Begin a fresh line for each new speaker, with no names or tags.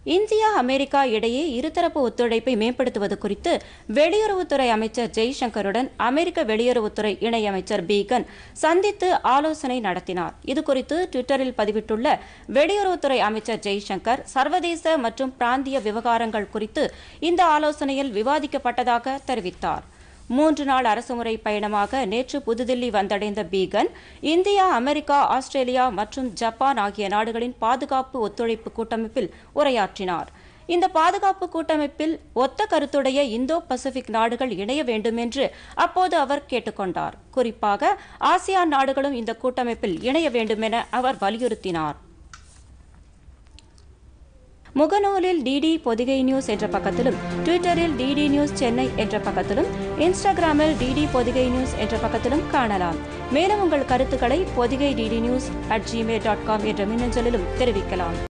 India America இடையே இருதரப்பு ஒத்துழைப்பை மேம்படுத்துவது குறித்து வெளியுறவுத்துறை அமைச்சர் ஜெய்சங்கருடன் அமெரிக்க வெளியுறவுத்துறை இணையமைச்சர் பீகன் சந்தித்து ஆலோசனை நடத்தினார் இதுகுறித்து ட்விட்டரில் பதிவிட்டுள்ள வெளியுறவுத்துறை அமைச்சர் ஜெய்சங்கர் சர்வதேச மற்றும் பிராந்திய விவகாரங்கள் குறித்து இந்த ஆலோசனையில் விவாதிக்கப்பட்டதாக தெரிவித்தார் மூன்று நாள் அரசுமுறை பயணமாக நேற்று புதுதில்லி வந்தடைந்த பீகன் இந்தியா அமெரிக்கா ஆஸ்திரேலியா மற்றும் ஜப்பான் ஆகிய நாடுகளின் பாதுகாப்பு ஒத்துழைப்பு கூட்டமைப்பில் உரையாற்றினார் இந்த பாதுகாப்பு கூட்டமைப்பில் ஒத்த கருத்துடைய இந்தோ பசிபிக் நாடுகள் இணைய வேண்டும் என்று அப்போது அவர் கேட்டுக்கொண்டார் குறிப்பாக ஆசியான் நாடுகளும் இந்த கூட்டமைப்பில் இணைய வேண்டும் என அவர் வலியுறுத்தினார் முகநூலில் டிடி பொதிகை நியூஸ் என்ற பக்கத்திலும் ட்விட்டரில் டிடி நியூஸ் சென்னை என்ற பக்கத்திலும் இன்ஸ்டாகிராமில் டிடி பொதிகை நியூஸ் என்ற பக்கத்திலும் காணலாம் மேலும் உங்கள் கருத்துக்களை Pothigai DD news at Gmail dot com என்ற மின்னஞ்சலிலும் தெரிவிக்கலாம்